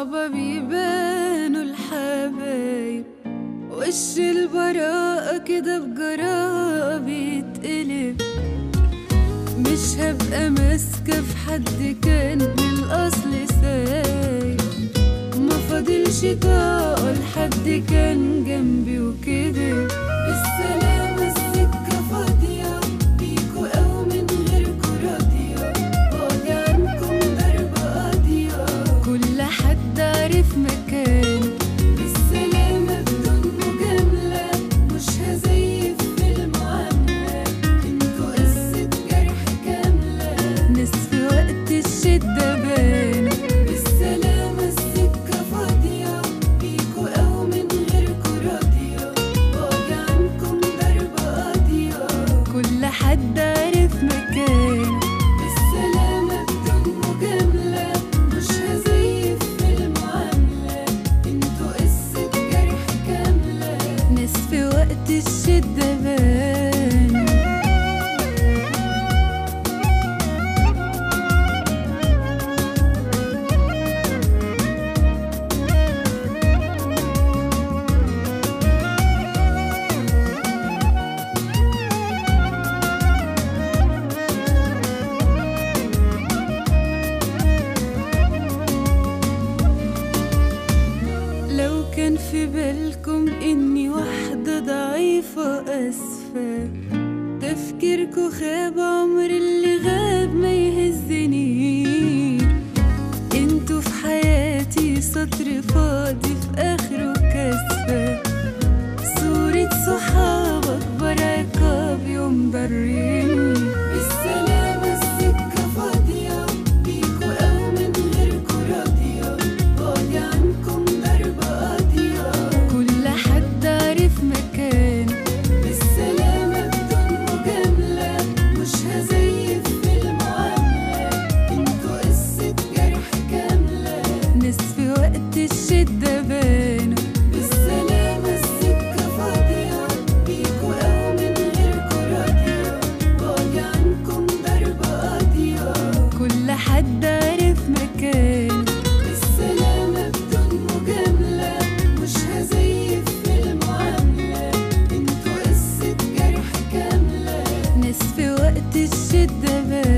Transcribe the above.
الصعبة بيبانوا الحبايب وش البراءة كده بجراءة بيتقلب مش هبقى ماسكة في حد كان من الأصل سايب ما فاضلش طاقة لحد كان جنبي وكده بالسلامة السكة فاضية بيكوا أو من غيركوا راضية بعدي عنكم ضربة قاضية كل حد عارف مكانه بالسلامة بدون مجاملة مش هزيف في المعاملة انتوا قصة جرح كاملة ناس في وقت الشدة بانوا بالسلامة السكة فاضية بيكوا أو من غيركوا راضية بعدي عنكم ضربة قاضية كل حد عارف مكانه بالسلامة بدون مجاملة مش هزيف في المعاملة انتوا قصة جرح كاملة ناس في وقت الشدة بانوا لو كان في بالكم اني واحدة ضعيفة اسفة تفكيركوا خاب عمر اللي غاب ما يهزني انتوا في حياتي سطر فاضي في اخره كسفة صورة صحاب اكبر عقاب يوم ضرني بالسلامة السكة فاضية بيكوا أو من غيركوا راضية بعدي عنكم ضربة قاضية كل حد عارف مكانه بالسلامة بدون مجاملة مش هزيف في المعاملة انتوا قصة جرح كاملة ناس في وقت الشدة بانوا بالسلامة السكة فاضية بيكوا أو من غيركوا راضية بعدي عنكم ضربة قاضية كل حد عارف مكانه بالسلامة بدون مجاملة مش هزيف في المعاملة انتوا قصة جرح كاملة ناس في وقت الشدة بانوا